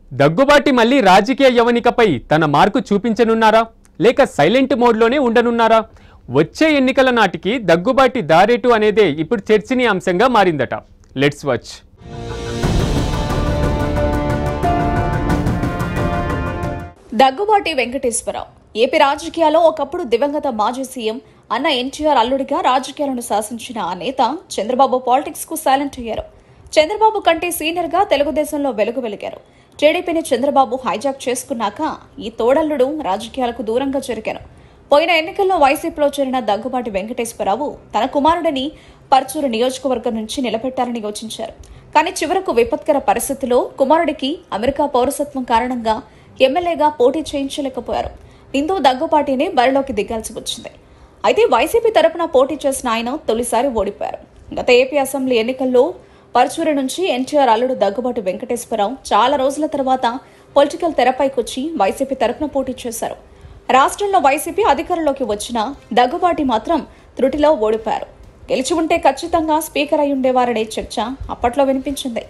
దగ్గుబాటి మళ్ళీ రాజకీయ యవనికపై తన మార్కు చూపించనున్నారా లేక సైలెంట్ మోడ్లోనే ఉండనున్నారా వచ్చే ఎన్నికల నాటికి దగ్గుబాటి దారేటు అనేదే ఇప్పుడు చర్చనీయాంశంగా మారిందట let's watch Daggubati Venkateswararao AP రాజకీయాల్లో ఒకప్పుడు దివంగత మాజీ సీఎం అన్న ఎన్టీఆర్ అల్లుడిగా రాజకీయాలను శాసించిన ఆ నేత చంద్రబాబు పాలిటిక్స్ కు సైలెంట్ అయ్యారు చంద్రబాబు కంటే సీనియర్ గా తెలుగుదేశంలో వెలుగు వెలిగారు టీడీపీని చంద్రబాబు హైజాక్ చేసుకున్నాక ఈ తోడల్లుడు రాజకీయాలకు దూరంగా జరిగారు పోయిన ఎన్నికల్లో వైసీపీలో చేరిన దగ్గుబాటి వెంకటేశ్వరరావు తన కుమారుడిని పర్చూరు నియోజకవర్గం నుంచి నిలబెట్టాలని యోచించారు కానీ చివరకు విపత్కర పరిస్థితిలో కుమారుడికి అమెరికా పౌరసత్వం కారణంగా ఎమ్మెల్యేగా పోటీ చేయించలేకపోయారు దీంతో దగ్గుపాటిని బరిలోకి దిగాల్సి వచ్చింది అయితే వైసీపీ తరపున పోటీ చేసిన ఆయన తొలిసారి ఓడిపోయారు గత ఏపీ అసెంబ్లీ ఎన్నికల్లో పరచూరి నుంచి ఎన్టీఆర్ అల్లుడు దగ్గుబాటి వెంకటేశ్వరరావు చాలా రోజుల తర్వాత పొలిటికల్ తెరపైకొచ్చి వైసీపీ తరపున పోటీ చేశారు రాష్ట్రంలో వైసీపీ అధికారంలోకి వచ్చిన దగ్గుబాటి మాత్రం త్రుటిలో ఓడిపోయారు గెలిచి ఉంటే ఖచ్చితంగా స్పీకర్ అయి ఉండేవారనే చర్చ అప్పట్లో వినిపించింది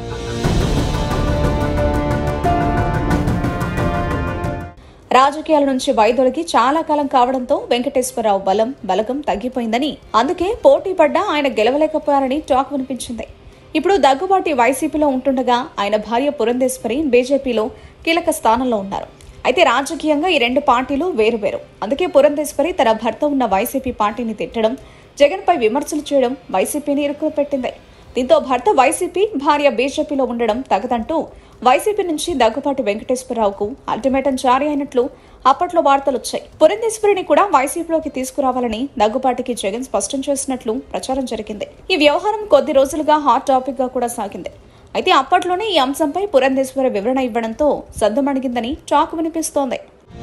రాజకీయాల నుంచి వైదొలిగి చాలా కాలం కావడంతో వెంకటేశ్వరరావు బలం బలగం తగ్గిపోయిందని అందుకే పోటీ పడ్డా ఆయన గెలవలేకపోయారని టాక్ వినిపించింది ఇప్పుడు దగ్గుబాటి వైసీపీలో ఉంటుండగా ఆయన భార్య పురంధేశ్వరి బీజేపీలో కీలక స్థానంలో ఉన్నారు అయితే రాజకీయంగా ఈ రెండు పార్టీలు వేరువేరు అందుకే పురంధేశ్వరి తన భర్త ఉన్న వైసీపీ పార్టీని తిట్టడం జగన్పై విమర్శలు చేయడం వైసీపీని ఇరుకులు పెట్టింది దీంతో భర్త వైసీపీ భార్య బీజేపీలో ఉండడం తగదంటూ వైసీపీ నుంచి దగ్గుపాటి వెంకటేశ్వరరావుకు అల్టిమేటం జారీ అయినట్లు అప్పట్లో వార్తలు వచ్చాయి పురంధేశ్వరిని కూడా వైసీపీలోకి తీసుకురావాలని దగ్గుపాటికి జగన్ స్పష్టం చేసినట్లు ప్రచారం జరిగింది ఈ వ్యవహారం కొద్ది రోజులుగా హాట్ టాపిక్ గా కూడా సాగింది అయితే అప్పట్లోనే ఈ అంశంపై పురంధేశ్వరి వివరణ ఇవ్వడంతో సద్దుమణిగిందని టాక్ వినిపిస్తోంది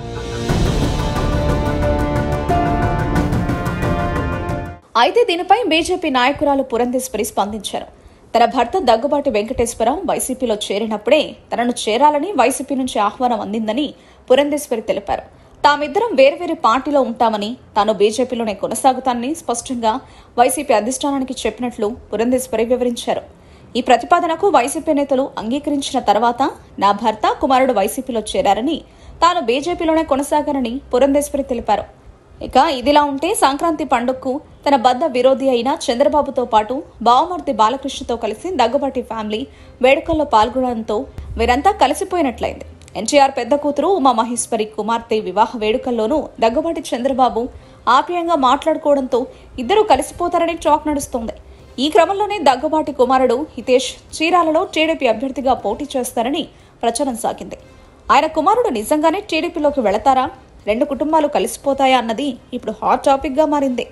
అయితే దీనిపై బీజేపీ నాయకురాలు పురంధేశ్వరి స్పందించారు తన భర్త దగ్గుబాటి వెంకటేశ్వరరావు వైసీపీలో చేరినప్పుడే తనను చేరాలని వైసీపీ నుంచి ఆహ్వానం అందిందని పురంధేశ్వరి తెలిపారు తామిద్దరం వేర్వేరు పార్టీలో ఉంటామని తాను బీజేపీలోనే కొనసాగుతానని స్పష్టంగా వైసీపీ అధిష్టానానికి చెప్పినట్లు పురంధేశ్వరి వివరించారు ఈ ప్రతిపాదనకు వైసీపీ నేతలు అంగీకరించిన తర్వాత నా భర్త కుమారుడు వైసీపీలో చేరారని తాను బీజేపీలోనే కొనసాగానని పురంధేశ్వరి తెలిపారు ఇక ఇదిలా ఉంటే సంక్రాంతి పండుగకు తన బద్ద విరోధి అయిన చంద్రబాబుతో పాటు బావమర్తి బాలకృష్ణతో కలిసి దగ్గుబాటి ఫ్యామిలీ వేడుకల్లో పాల్గొనడంతో వీరంతా కలిసిపోయినట్లయింది ఎన్టీఆర్ పెద్ద కూతురు ఉమా మహేశ్వరి కుమార్తె వివాహ వేడుకల్లోనూ దగ్గుబాటి చంద్రబాబు ఆప్యాయంగా మాట్లాడుకోవడంతో ఇద్దరూ కలిసిపోతారని టాక్ నడుస్తోంది ఈ క్రమంలోనే దగ్గుబాటి కుమారుడు హితేష్ చీరాలలో టీడీపీ అభ్యర్థిగా పోటీ చేస్తారని ప్రచారం సాగింది ఆయన కుమారుడు నిజంగానే టీడీపీలోకి వెళతారా రెండు కుటుంబాలు కలిసిపోతాయా అన్నది ఇప్పుడు హాట్ టాపిక్ గా మారింది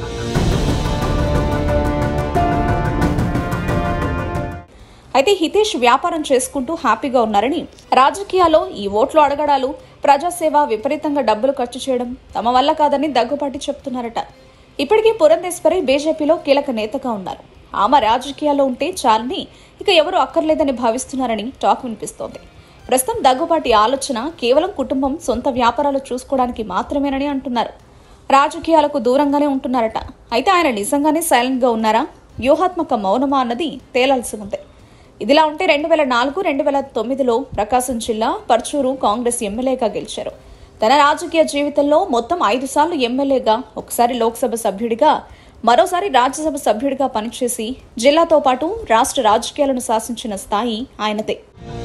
అయితే హితేష్ వ్యాపారం చేసుకుంటూ హ్యాపీగా ఉన్నారని రాజకీయాల్లో ఈ ఓట్లు అడగడాలు ప్రజాసేవ విపరీతంగా డబ్బులు ఖర్చు చేయడం తమ వల్ల కాదని దగ్గుపాటి చెప్తున్నారట ఇప్పటికీ పురంధేశ్వరి బీజేపీలో కీలక నేతగా ఉన్నారు ఆమె రాజకీయాల్లో ఉంటే చాలని ఇక ఎవరు అక్కర్లేదని భావిస్తున్నారని టాక్ వినిపిస్తోంది ప్రస్తుతం దగ్గుబాటి ఆలోచన కేవలం కుటుంబం సొంత వ్యాపారాలు చూసుకోవడానికి మాత్రమేనని అంటున్నారు రాజకీయాలకు దూరంగానే ఉంటున్నారట అయితే ఆయన నిజంగానే సైలెంట్ గా ఉన్నారా వ్యూహాత్మక మౌనమా అన్నది తేలాల్సి ఉంది ఇదిలా ఉంటే రెండు వేల నాలుగు రెండు వేల తొమ్మిదిలో ప్రకాశం జిల్లా పర్చూరు కాంగ్రెస్ ఎమ్మెల్యేగా గెలిచారు తన రాజకీయ జీవితంలో మొత్తం ఐదు సార్లు ఎమ్మెల్యేగా ఒకసారి లోక్సభ సభ్యుడిగా మరోసారి రాజ్యసభ సభ్యుడిగా పనిచేసి జిల్లాతో పాటు రాష్ట్ర రాజకీయాలను శాసించిన స్థాయి ఆయనదే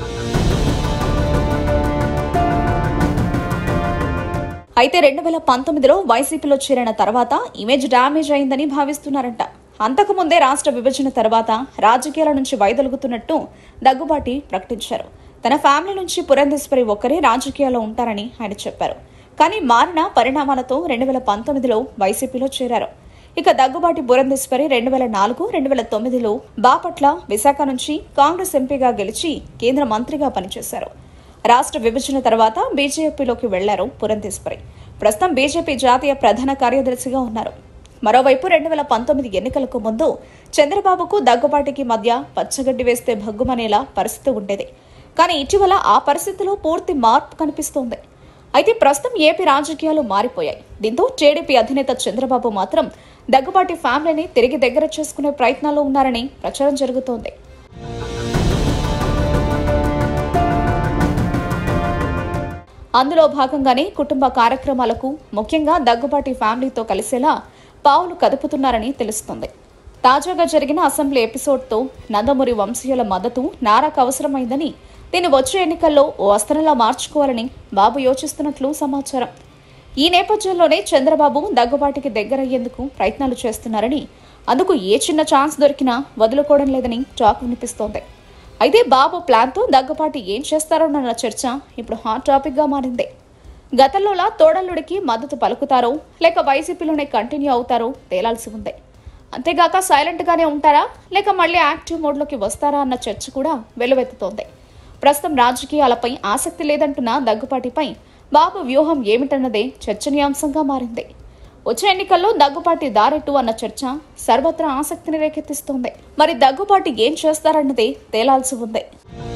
అయితే రెండు వేల పంతొమ్మిదిలో వైసీపీలో చేరిన తర్వాత ఇమేజ్ డ్యామేజ్ అయిందని భావిస్తున్నారంట అంతకుముందే రాష్ట్ర విభజన తర్వాత రాజకీయాల నుంచి వైదొలుగుతున్నట్టు దగ్గుబాటి ప్రకటించారు తన ఫ్యామిలీ నుంచి పురంధేశ్వరి ఒక్కరే రాజకీయాల్లో ఉంటారని ఆయన చెప్పారు కానీ మారిన పరిణామాలతో రెండు వేల పంతొమ్మిదిలో వైసీపీలో చేరారు ఇక దగ్గుబాటి పురంధేశ్వరి రెండు వేల నాలుగు రెండు వేల తొమ్మిదిలో బాపట్ల విశాఖ నుంచి కాంగ్రెస్ ఎంపీగా గెలిచి కేంద్ర మంత్రిగా పనిచేశారు రాష్ట్ర విభజన తర్వాత బీజేపీలోకి వెళ్లారు పురంధేశ్వరి ప్రస్తుతం బీజేపీ జాతీయ ప్రధాన కార్యదర్శిగా ఉన్నారు మరోవైపు రెండు వేల పంతొమ్మిది ఎన్నికలకు ముందు చంద్రబాబుకు దగ్గుబాటికి మధ్య పచ్చగడ్డి వేస్తే భగ్గుమనేలా పరిస్థితి ఉండేది కానీ ఇటీవల ఆ పరిస్థితిలో పూర్తి మార్పు కనిపిస్తోంది అయితే ప్రస్తుతం ఏపీ రాజకీయాలు మారిపోయాయి దీంతో టీడీపీ అధినేత చంద్రబాబు మాత్రం దగ్గుబాటి ఫ్యామిలీని తిరిగి దగ్గర చేసుకునే ప్రయత్నాల్లో ఉన్నారని ప్రచారం జరుగుతోంది అందులో భాగంగానే కుటుంబ కార్యక్రమాలకు ముఖ్యంగా దగ్గుబాటి ఫ్యామిలీతో కలిసేలా పావులు కదుపుతున్నారని తెలుస్తుంది తాజాగా జరిగిన అసెంబ్లీ ఎపిసోడ్తో నందమూరి వంశీయుల మద్దతు నారాకు అవసరమైందని దీన్ని వచ్చే ఎన్నికల్లో ఓ అస్త్రంలా మార్చుకోవాలని బాబు యోచిస్తున్నట్లు సమాచారం ఈ నేపథ్యంలోనే చంద్రబాబు దగ్గుబాటికి దగ్గరయ్యేందుకు ప్రయత్నాలు చేస్తున్నారని అందుకు ఏ చిన్న ఛాన్స్ దొరికినా వదులుకోవడం లేదని టాక్ వినిపిస్తోంది అయితే బాబు ప్లాన్తో దగ్గుబాటి ఏం చేస్తారోనన్న చర్చ ఇప్పుడు హాట్ టాపిక్గా మారింది గతంలోలా తోడల్లుడికి మద్దతు పలుకుతారో లేక వైసీపీలోనే కంటిన్యూ అవుతారో తేలాల్సి ఉంది అంతేగాక సైలెంట్గానే ఉంటారా లేక మళ్ళీ యాక్టివ్ మోడ్లోకి వస్తారా అన్న చర్చ కూడా వెలువెత్తుతోంది ప్రస్తుతం రాజకీయాలపై ఆసక్తి లేదంటున్న దగ్గుపాటిపై బాబు వ్యూహం ఏమిటన్నదే చర్చనీయాంశంగా మారింది వచ్చే ఎన్నికల్లో దగ్గుపాటి దారెట్టు అన్న చర్చ సర్వత్రా ఆసక్తిని రేకెత్తిస్తోంది మరి దగ్గుపాటి ఏం చేస్తారన్నదే తేలాల్సి ఉంది